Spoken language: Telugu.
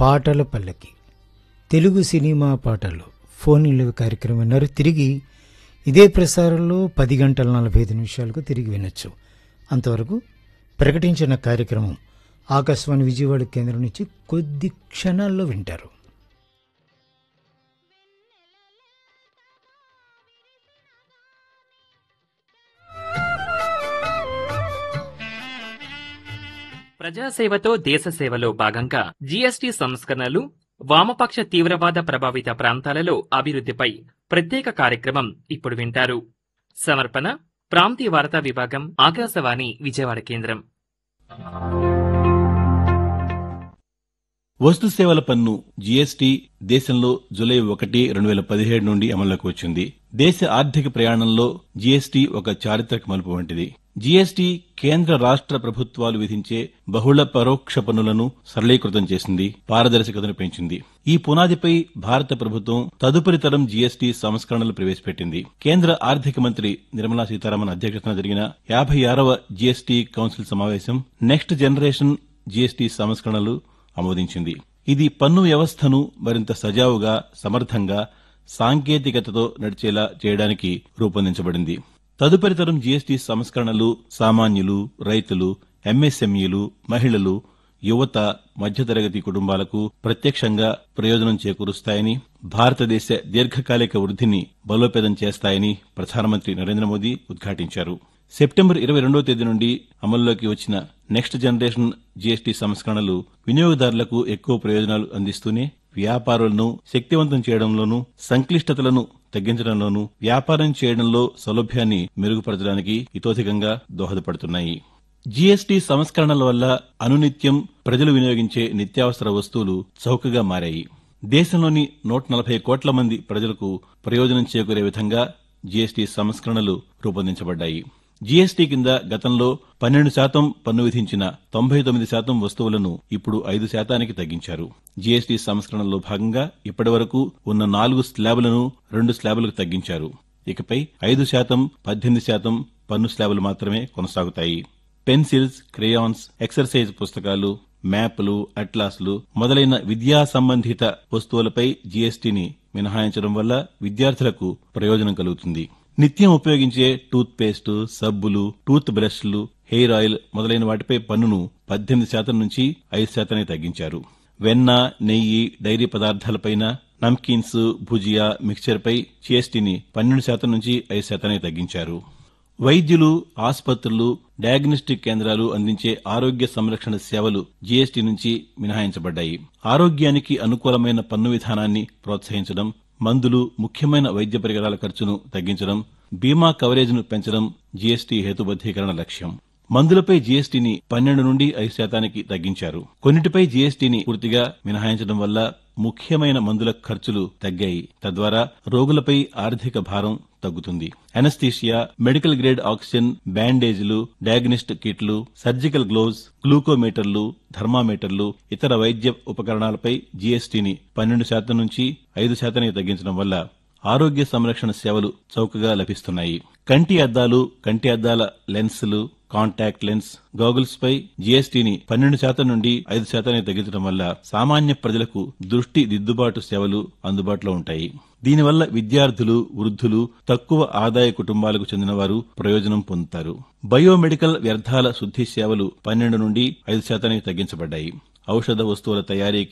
పాటల పల్లకి తెలుగు సినిమా పాటలు ఫోన్ ఇల్లు కార్యక్రమం విన్నారు తిరిగి ఇదే ప్రసారంలో పది గంటల నలభై ఐదు నిమిషాలకు తిరిగి వినొచ్చు అంతవరకు ప్రకటించిన కార్యక్రమం ఆకాశవాణి విజయవాడ కేంద్రం నుంచి కొద్ది క్షణాల్లో వింటారు ప్రజాసేవతో దేశ సేవలో భాగంగా జీఎస్టీ సంస్కరణలు వామపక్ష తీవ్రవాద ప్రభావిత ప్రాంతాలలో అభివృద్ధిపై ప్రత్యేక కార్యక్రమం ఇప్పుడు వింటారు సమర్పణ ప్రాంతీయ వార్తా విభాగం ఆకాశవాణి విజయవాడ కేంద్రం వస్తు సేవల పన్ను జీఎస్టీ దేశంలో జూలై ఒకటి రెండు వేల పదిహేడు నుండి అమల్లోకి వచ్చింది దేశ ఆర్థిక ప్రయాణంలో జీఎస్టీ ఒక చారిత్రక మలుపు వంటిది జీఎస్టీ కేంద్ర రాష్ట్ర ప్రభుత్వాలు విధించే బహుళ పరోక్ష పన్నులను సరళీకృతం చేసింది పారదర్శకతను పెంచింది ఈ పునాదిపై భారత ప్రభుత్వం తదుపరి తరం జీఎస్టీ సంస్కరణలు ప్రవేశపెట్టింది కేంద్ర ఆర్థిక మంత్రి నిర్మలా సీతారామన్ అధ్యక్షతన జరిగిన యాభై ఆరవ జీఎస్టీ కౌన్సిల్ సమావేశం నెక్స్ట్ జనరేషన్ జీఎస్టీ సంస్కరణలు ఆమోదించింది ఇది పన్ను వ్యవస్థను మరింత సజావుగా సమర్థంగా సాంకేతికతతో నడిచేలా చేయడానికి రూపొందించబడింది తదుపరి తరం జీఎస్టీ సంస్కరణలు సామాన్యులు రైతులు ఎంఎస్ఎంఈలు మహిళలు యువత మధ్యతరగతి కుటుంబాలకు ప్రత్యక్షంగా ప్రయోజనం చేకూరుస్తాయని భారతదేశ దీర్ఘకాలిక వృద్ధిని బలోపేతం చేస్తాయని ప్రధానమంత్రి నరేంద్ర మోదీ ఉద్ఘాటించారు సెప్టెంబర్ ఇరవై రెండో తేదీ నుండి అమల్లోకి వచ్చిన నెక్స్ట్ జనరేషన్ జీఎస్టీ సంస్కరణలు వినియోగదారులకు ఎక్కువ ప్రయోజనాలు అందిస్తూనే వ్యాపారులను శక్తివంతం చేయడంలోనూ సంక్లిష్టతలను తగ్గించడంలోనూ వ్యాపారం చేయడంలో సౌలభ్యాన్ని మెరుగుపరచడానికి ఇతోధికంగా దోహదపడుతున్నాయి జీఎస్టీ సంస్కరణల వల్ల అనునిత్యం ప్రజలు వినియోగించే నిత్యావసర వస్తువులు చౌకగా మారాయి దేశంలోని నూట నలభై కోట్ల మంది ప్రజలకు ప్రయోజనం చేకూరే విధంగా జీఎస్టీ సంస్కరణలు రూపొందించబడ్డాయి జీఎస్టీ కింద గతంలో పన్నెండు శాతం పన్ను విధించిన తొంభై తొమ్మిది శాతం వస్తువులను ఇప్పుడు ఐదు శాతానికి తగ్గించారు జీఎస్టీ సంస్కరణలో భాగంగా ఇప్పటి వరకు ఉన్న నాలుగు స్లాబులను రెండు స్లాబులకు తగ్గించారు ఇకపై ఐదు శాతం పద్దెనిమిది శాతం పన్ను స్లాబులు మాత్రమే కొనసాగుతాయి పెన్సిల్స్ క్రేయాన్స్ ఎక్సర్సైజ్ పుస్తకాలు మ్యాప్లు అట్లాస్లు మొదలైన విద్యా సంబంధిత వస్తువులపై జీఎస్టీని మినహాయించడం వల్ల విద్యార్థులకు ప్రయోజనం కలుగుతుంది నిత్యం ఉపయోగించే టూత్ పేస్ట్ సబ్బులు టూత్ బ్రష్లు హెయిర్ ఆయిల్ మొదలైన వాటిపై పన్నును పద్దెనిమిది శాతం నుంచి ఐదు శాతానికి తగ్గించారు వెన్న నెయ్యి డైరీ పదార్థాలపైన నమ్కీన్స్ భుజియా మిక్చర్పై జీఎస్టీని పన్నెండు శాతం నుంచి ఐదు శాతానికి తగ్గించారు వైద్యులు ఆసుపత్రులు డయాగ్నోస్టిక్ కేంద్రాలు అందించే ఆరోగ్య సంరక్షణ సేవలు జీఎస్టీ నుంచి మినహాయించబడ్డాయి ఆరోగ్యానికి అనుకూలమైన పన్ను విధానాన్ని ప్రోత్సహించడం మందులు ముఖ్యమైన వైద్య పరికరాల ఖర్చును తగ్గించడం బీమా కవరేజ్ను పెంచడం జీఎస్టీ హేతుబద్దీకరణ లక్ష్యం మందులపై జీఎస్టీని పన్నెండు నుండి ఐదు శాతానికి తగ్గించారు కొన్నిటిపై జీఎస్టీని పూర్తిగా మినహాయించడం వల్ల ముఖ్యమైన మందుల ఖర్చులు తగ్గాయి తద్వారా రోగులపై ఆర్థిక భారం తగ్గుతుంది అనస్థీషియా మెడికల్ గ్రేడ్ ఆక్సిజన్ బ్యాండేజీలు డయాగ్నిస్ట్ కిట్లు సర్జికల్ గ్లోవ్స్ గ్లూకోమీటర్లు థర్మామీటర్లు ఇతర వైద్య ఉపకరణాలపై జీఎస్టీని పన్నెండు శాతం నుంచి ఐదు శాతానికి తగ్గించడం వల్ల ఆరోగ్య సంరక్షణ సేవలు చౌకగా లభిస్తున్నాయి కంటి అద్దాలు కంటి అద్దాల లెన్సులు కాంటాక్ట్ లెన్స్ గోగుల్స్ పై జీఎస్టీని పన్నెండు శాతం నుండి ఐదు శాతానికి తగ్గించడం వల్ల సామాన్య ప్రజలకు దృష్టి దిద్దుబాటు సేవలు అందుబాటులో ఉంటాయి దీనివల్ల విద్యార్థులు వృద్ధులు తక్కువ ఆదాయ కుటుంబాలకు చెందిన వారు ప్రయోజనం పొందుతారు బయోమెడికల్ వ్యర్థాల శుద్ది సేవలు పన్నెండు నుండి ఐదు శాతానికి తగ్గించబడ్డాయి ఔషధ వస్తువుల తయారీకి